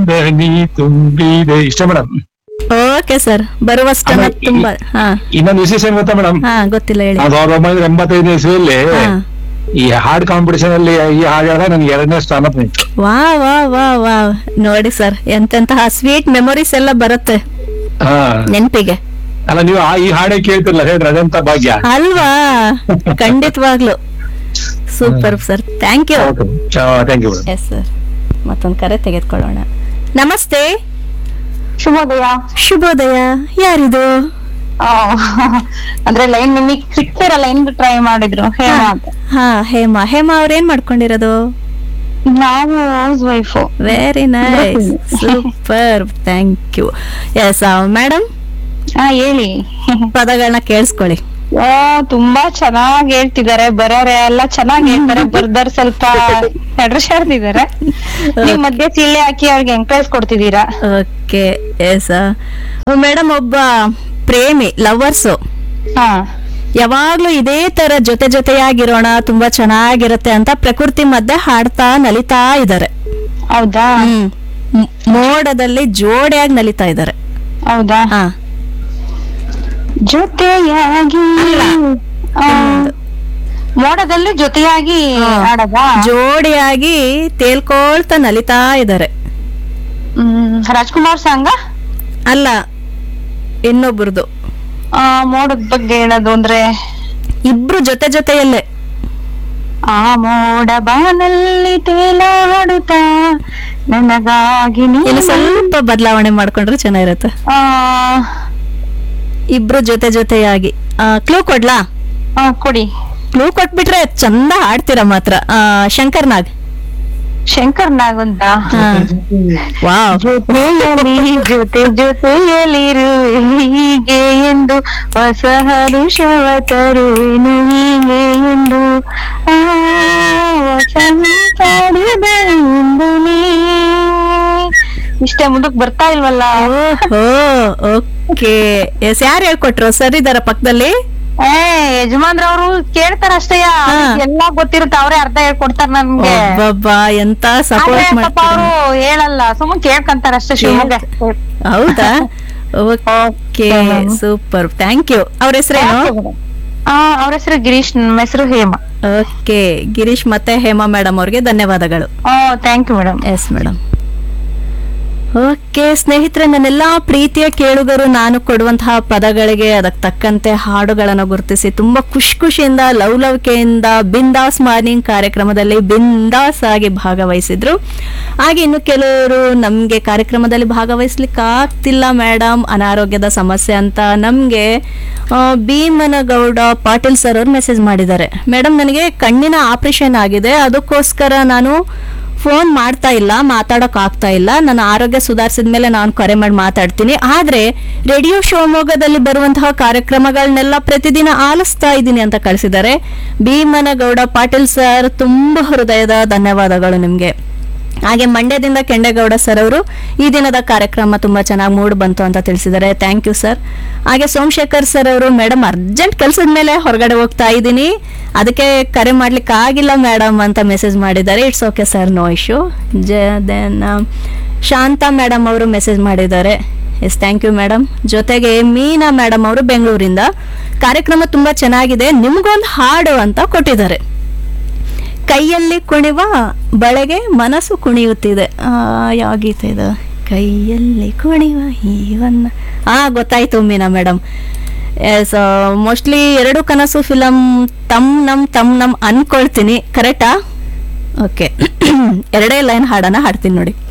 ನೀ ತುಂಬಿದೆ ಇಷ್ಟ ಮೇಡಮ್ ಓಕೆ ಸರ್ ಬರುವಷ್ಟನ್ನ ಆಮೇಲೆ ಈ- ತುಂಬಾ ಹಾ ಇನ್ನೊಂದು ವಿಶೇಷ ಏನ್ ಗೊತ್ತಾ ಮೇಡಮ್ ಹಾ ಗೊತ್ತಿಲ್ಲ ಹೇಳಿ ಸಾವಿರದ ಒಂಬೈನೂರ ಎಂಬತ್ತೈದನೇ ಇಸ್ವಿಯಲ್ಲಿ ಹಾ ಈ ಹಾಡ್ ಕಾಂಪಿಟಿಷನ್ ಅಲ್ಲಿ ಈ ಹಾಡು ಹೇಳಿದಾಗ ನನಗೆ ಎರಡನೇ ಸ್ಥಾನ ಬಂತು ವಾ ವಾ ವಾ ವಾ ನೋಡಿ ಸರ್ ಎಂತೆಂತಹ ಸ್ವೀಟ್ ಮೆಮೊರೀಸ್ ಎಲ್ಲ ಬರುತ್ತೆ ಹಾ ನೆನ್ಪಿಗೆ ಅಲ್ಲ ನೀವು ಆ ಈ ಹಾಡೇ ಕೇಳ್ತಿರಲ್ಲ ಹೇಳ್ರಿ ಅದೆಂತ ಭಾಗ್ಯ ಅಲ್ವಾ ಖಂಡಿತವಾಗ್ಲು super sir thank you thank you madam yes sir ಮತ್ತೊಂದು ಕರೆ ತೆಗೆದುಕೊಳ್ಳೋಣ ನಮಸ್ತೆ ಶುಭೋದಯ ಶುಭೋದಯ ಯಾರಿದು ಆ, ಅಂದ್ರೆ ಲೈನ್ ನಿಮಗೆ ಸಿಕ್ತಿರ ಲೈನ್ ಟ್ರೈ ಮಾಡಿದ್ರು ಹೇಮ ಅಂತ ಹಾ ಹೇಮಾ ಹೇಮಾ ಅವ್ರ ಏನ್ ಮಾಡ್ಕೊಂಡಿರೋದು ನಾವು housewife very nice super thank you yes madam ಹಾ ಹೇಳಿ ಪದಗಳನ್ನ ಕೇಳಿಸ್ಕೊಳ್ಳಿ ಓ ತುಂಬಾ ಚೆನ್ನಾಗಿ ಹೇಳ್ತಿದ್ದಾರೆ ಬರೋರೆ ಎಲ್ಲ ಚೆನ್ನಾಗಿ ಹೇಳ್ತಾರೆ ಬರ್ದರ್ ಸ್ವಲ್ಪ ಹೆಡ್ರಶಾಡ್ತಿದ್ದಾರೆ ನೀವ್ ಮಧ್ಯೆ ಸಿಳ್ಳೆ ಹಾಕಿ ಅವ್ರಿಗೆ ಎಂಕರೇಜ್ ಕೊಡ್ತಿದ್ದೀರಾ ಓಕೆ ಎಸ್ ಮೇಡಮ್ ಒಬ್ಬ ಪ್ರೇಮಿ ಲವರ್ಸು ಹಾ ಯಾವಾಗ್ಲೂ ಇದೇ ತರ ಜೊತೆ ಜೊತೆಯಾಗಿರೋಣ ತುಂಬಾ ಚೆನ್ನಾಗಿರುತ್ತೆ ಅಂತ ಪ್ರಕೃತಿ ಮಧ್ಯೆ ಹಾಡ್ತಾ ನಲಿತಾ ಇದ್ದಾರೆ ಹೌದಾ ಹ್ಮ್ ಮ್- ಮೋಡದಲ್ಲಿ ಜೋಡಿಯಾಗಿ ನಲಿತಾ ಇದ್ದಾರೆ ಹೌದಾ ಹಾ ಜೊತೆಯಾಗಿ ಆ, ಮೋಡದಲ್ಲಿ ಜೊತೆಯಾಗಿ ಹಾ. ಆಡೋದಾ ಜೋಡಿಯಾಗಿ ತೇಲ್ಕೊಳ್ತಾ ನಲಿತಾ ಇದ್ದಾರೆ ಹ್ಮ್ ರಾಜ್ಕುಮಾರ್ ಸಾಂಗ ಅಲ್ಲ ಇನ್ನೊಬ್ರದು ಆ ಮೋಡದ ಬಗ್ಗೆ ಹೇಳೋದು ಅಂದ್ರೆ ಇಬ್ರು ಜೊತೆ ಜೊತೆಯಲ್ಲೇ ಆ ಮೋಡ ಬಾನಲ್ಲಿ ತೇಲಾಡುತ್ತಾ ನನಗಾಗಿ ನೀ ಇಲ್ಲಿ ಸ್ವಲ್ಪ ಬದಲಾವಣೆ ಮಾಡ್ಕೊಂಡ್ರೆ ಚೆನ್ನಾಗಿರುತ್ತೆ ಆ, ಇಬ್ರು ಜೊತೆ ಜೊತೆಯಾಗಿ ಕ್ಲೂ ಕೊಡ್ಲಾ ಆ, ಕೊಡಿ ಕ್ಲೂ ಕೊಟ್ಬಿಟ್ರೆ ಚಂದ ಹಾಡ್ತೀರಾ ಮಾತ್ರ ಆ, ಶಂಕರ್ ನಾಗ್ ಶಂಕರ್ ನಾಗುಂತ ಹಾ. ವಾವ್ ಜೊತೆಯಲಿ ಜೊತೆ ಜೊತೆಯಲಿರುವೆ ಹೀಗೆ ಎಂದು ಹೊಸ ಹರುಷವ ತರುವೆನು ಹೀಗೆ ಎಂದು ಆ, ವಸಂತಾಡಿದ ಇಂದು ನೀ. ಇಷ್ಟೇ ಮುಂದಕ್ಕೆ ಬರ್ತಾ ಇಲ್ವಲ್ಲ ಓಹೋ ಓಕೆ ಎಸ್ ಯಾರು ಹೇಳ್ಕೊಟ್ರು ಸರ್ ಇದಾರ ಪಕ್ಕದಲ್ಲಿ ಏ ಯಜಮಾನ್ರವ್ರು ಕೇಳ್ತಾರ ಅಷ್ಟೇ ಹಾ. ಎಲ್ಲಾ ಗೊತ್ತಿರುತ್ತೆ ಅವ್ರೇ ಅರ್ಧ ಹೇಳ್ಕೊಡ್ತಾರ ನನ್ಗೆ ಒಬ್ಬಬ್ಬಾ ಎಂತ ಆದ್ರೆ ಸಪೋರ್ಟ್ ಪಾಪ ಮಾಡ್ತಾರೆ ಅವ್ರು ಹೇಳಲ್ಲ ಸುಮ್ಮನೆ ಕೇಳ್ಕಂತಾರ ಅಷ್ಟೇ ಶಿವಮೊಗ್ಗ ಹೌದಾ ಓಕೆ ಸೂಪರ್ ಥ್ಯಾಂಕ್ ಯು ಅವ್ರ ಹೆಸರೇನು ಆ ಅವ್ರ ಹೆಸರು ಗಿರೀಶ್ ನಮ್ಮ ಹೆಸರು ಹೇಮ ಓಕೆ ಗಿರೀಶ್ ಮತ್ತೆ ಹೇಮಾ ಮೇಡಮ್ ಅವ್ರಿಗೆ ಧನ್ಯವಾದಗಳು oh thank you madam yes madam okay ಸ್ನೇಹಿತರೆ ನನ್ನೆಲ್ಲ ಪ್ರೀತಿಯ ಕೇಳುಗರು ನಾನು ಕೊಡುವಂತಹ ಪದಗಳಿಗೆ ಅದಕ್ಕೆ ತಕ್ಕಂತೆ ಹಾಡುಗಳನ್ನು ಗುರುತಿಸಿ ತುಂಬಾ ಖುಷಿ ಖುಷಿಯಿಂದ ಲವಲವಿಕೆಯಿಂದ ಬಿಂದಾಸ್ ಮಾರ್ನಿಂಗ್ ಕಾರ್ಯಕ್ರಮದಲ್ಲಿ ಬಿಂದಾಸ್ ಆಗಿ ಭಾಗವಹಿಸಿದ್ರು ಹಾಗೆ ಇನ್ನು ಕೆಲವರು ನಮಗೆ ಕಾರ್ಯಕ್ರಮದಲ್ಲಿ ಭಾಗವಹಿಸ್ಲಿಕ್ಕೆ ಆಗ್ತಿಲ್ಲ ಮೇಡಮ್ ಅನಾರೋಗ್ಯದ ಸಮಸ್ಯೆ ಅಂತ ನಮಗೆ ಭೀಮನಗೌಡ ಪಾಟೀಲ್ ಸರ್ ಅವರು ಮೆಸೇಜ್ ಮಾಡಿದ್ದಾರೆ ಮೇಡಮ್ ನನಗೆ ಕಣ್ಣಿನ ಆಪರೇಷನ್ ಆಗಿದೆ ಅದಕ್ಕೋಸ್ಕರ ನಾನು ಫೋನ್ ಮಾಡ್ತಾ ಇಲ್ಲ ಮಾತಾಡೋಕ್ ಆಗ್ತಾ ಇಲ್ಲ ನನ್ನ ಆರೋಗ್ಯ ಸುಧಾರಿಸಿದ ಮೇಲೆ ನಾನು ಕರೆ ಮಾಡಿ ಮಾತಾಡ್ತೀನಿ ಆದ್ರೆ ರೇಡಿಯೋ ಶಿವಮೊಗ್ಗದಲ್ಲಿ ಬರುವಂತಹ ಕಾರ್ಯಕ್ರಮಗಳನ್ನೆಲ್ಲ ಪ್ರತಿದಿನ ಆಲಿಸ್ತಾ ಇದ್ದೀನಿ ಅಂತ ಕಳಿಸಿದ್ದಾರೆ ಭೀಮನಗೌಡ ಪಾಟೀಲ್ ಸರ್ ತುಂಬಾ ಹೃದಯದ ಧನ್ಯವಾದಗಳು ನಿಮ್ಗೆ ಹಾಗೆ ಮಂಡ್ಯದಿಂದ ಕೆಂಡೇಗೌಡ ಸರ್ ಅವರು ಈ ದಿನದ ಕಾರ್ಯಕ್ರಮ ತುಂಬಾ ಚೆನ್ನಾಗಿ ಮೂಡ್ ಬಂತು ಅಂತ ತಿಳಿಸಿದ್ದಾರೆ ಥ್ಯಾಂಕ್ ಯು ಸರ್ ಹಾಗೆ ಸೋಮಶೇಖರ್ ಸರ್ ಅವರು ಮೇಡಮ್ ಅರ್ಜೆಂಟ್ ಕೆಲಸದ ಮೇಲೆ ಹೊರಗಡೆ ಹೋಗ್ತಾ ಇದ್ದೀನಿ ಅದಕ್ಕೆ ಕರೆ ಮಾಡ್ಲಿಕ್ಕೆ ಆಗಿಲ್ಲ ಮೇಡಮ್ ಅಂತ ಮೆಸೇಜ್ ಮಾಡಿದ್ದಾರೆ it's okay sir no issue ಜ ದೆನ್ ಶಾಂತಾ ಮೇಡಮ್ ಅವರು ಮೆಸೇಜ್ ಮಾಡಿದ್ದಾರೆ ಎಸ್ ಥ್ಯಾಂಕ್ ಯು ಮೇಡಮ್ ಜೊತೆಗೆ ಮೀನಾ ಮೇಡಮ್ ಅವರು ಬೆಂಗಳೂರಿಂದ ಕಾರ್ಯಕ್ರಮ ತುಂಬಾ ಚೆನ್ನಾಗಿದೆ ನಿಮ್ಗೊಂದು ಹಾಡು ಅಂತ ಕೊಟ್ಟಿದ್ದಾರೆ ಕೈಯಲ್ಲಿ ಕುಣಿವ ಬಳೆಗೆ ಮನಸ್ಸು ಕುಣಿಯುತ್ತಿದೆ ಆ, ಯಾವ ಗೀತೆ ಇದು ಕೈಯಲ್ಲಿ ಕುಣಿವ ಹೀವನ್ನ ಆ ಗೊತ್ತಾಯ್ತು ಮೀನಾ ಮೇಡಮ್ ಎಸ್ ಮೋಸ್ಟ್ಲಿ ಎರಡು ಕನಸು ಫಿಲಮ್ ತಮ್ ನಮ್ ತಮ್ ನಮ್ ಅನ್ಕೊಳ್ತೀನಿ ಕರೆಕ್ಟಾ ಓಕೆ ಎರಡೇ ಲೈನ್ ಹಾಡನ್ನ ಹಾಡ್ತೀನಿ ನೋಡಿ